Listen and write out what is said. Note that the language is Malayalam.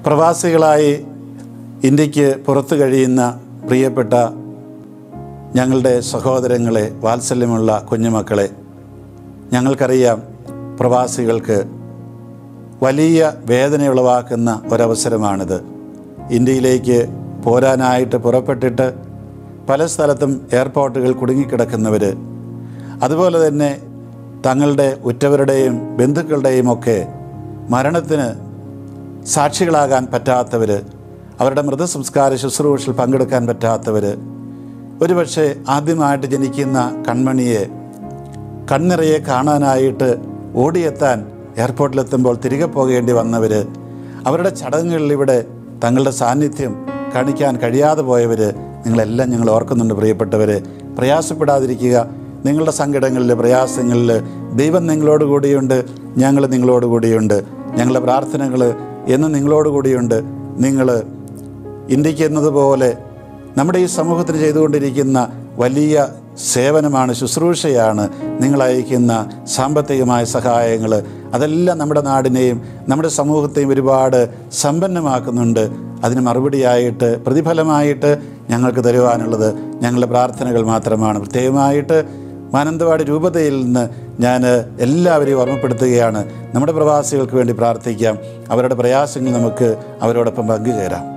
പ്രവാസികളായി ഇന്ത്യക്ക് പുറത്തു കഴിയുന്ന പ്രിയപ്പെട്ട ഞങ്ങളുടെ സഹോദരങ്ങളെ വാത്സല്യമുള്ള കുഞ്ഞുമക്കളെ ഞങ്ങൾക്കറിയാം പ്രവാസികൾക്ക് വലിയ വേദന ഉളവാക്കുന്ന ഒരവസരമാണിത് ഇന്ത്യയിലേക്ക് പോരാനായിട്ട് പുറപ്പെട്ടിട്ട് പല സ്ഥലത്തും എയർപോർട്ടുകൾ കുടുങ്ങിക്കിടക്കുന്നവർ അതുപോലെ തന്നെ തങ്ങളുടെ ഉറ്റവരുടെയും ബന്ധുക്കളുടെയും ഒക്കെ മരണത്തിന് സാക്ഷികളാകാൻ പറ്റാത്തവർ അവരുടെ മൃതസംസ്കാര ശുശ്രൂഷയിൽ പങ്കെടുക്കാൻ പറ്റാത്തവർ ഒരുപക്ഷെ ആദ്യമായിട്ട് ജനിക്കുന്ന കൺമണിയെ കണ്ണിറയെ കാണാനായിട്ട് ഓടിയെത്താൻ എയർപോർട്ടിലെത്തുമ്പോൾ തിരികെ പോകേണ്ടി വന്നവർ അവരുടെ ചടങ്ങുകളിൽ ഇവിടെ തങ്ങളുടെ സാന്നിധ്യം കാണിക്കാൻ കഴിയാതെ പോയവർ നിങ്ങളെല്ലാം ഞങ്ങൾ ഓർക്കുന്നുണ്ട് പ്രിയപ്പെട്ടവർ പ്രയാസപ്പെടാതിരിക്കുക നിങ്ങളുടെ സങ്കടങ്ങളിൽ പ്രയാസങ്ങളിൽ ദൈവം നിങ്ങളോട് കൂടിയുണ്ട് ഞങ്ങൾ നിങ്ങളോട് കൂടിയുണ്ട് ഞങ്ങളുടെ പ്രാർത്ഥനകൾ എന്നും നിങ്ങളോട് കൂടിയുണ്ട് നിങ്ങൾ ഇന്ത്യക്ക് എന്നതുപോലെ നമ്മുടെ ഈ സമൂഹത്തിന് ചെയ്തുകൊണ്ടിരിക്കുന്ന വലിയ സേവനമാണ് ശുശ്രൂഷയാണ് നിങ്ങൾ അയക്കുന്ന സാമ്പത്തികമായ സഹായങ്ങൾ അതെല്ലാം നമ്മുടെ നാടിനെയും നമ്മുടെ സമൂഹത്തെയും ഒരുപാട് സമ്പന്നമാക്കുന്നുണ്ട് അതിന് മറുപടിയായിട്ട് പ്രതിഫലമായിട്ട് ഞങ്ങൾക്ക് തരുവാനുള്ളത് ഞങ്ങളുടെ പ്രാർത്ഥനകൾ മാത്രമാണ് പ്രത്യേകമായിട്ട് മാനന്തവാടി രൂപതയിൽ നിന്ന് ഞാൻ എല്ലാവരെയും ഓർമ്മപ്പെടുത്തുകയാണ് നമ്മുടെ പ്രവാസികൾക്ക് വേണ്ടി പ്രാർത്ഥിക്കാം അവരുടെ പ്രയാസങ്ങൾ നമുക്ക് അവരോടൊപ്പം പങ്കുചേരാം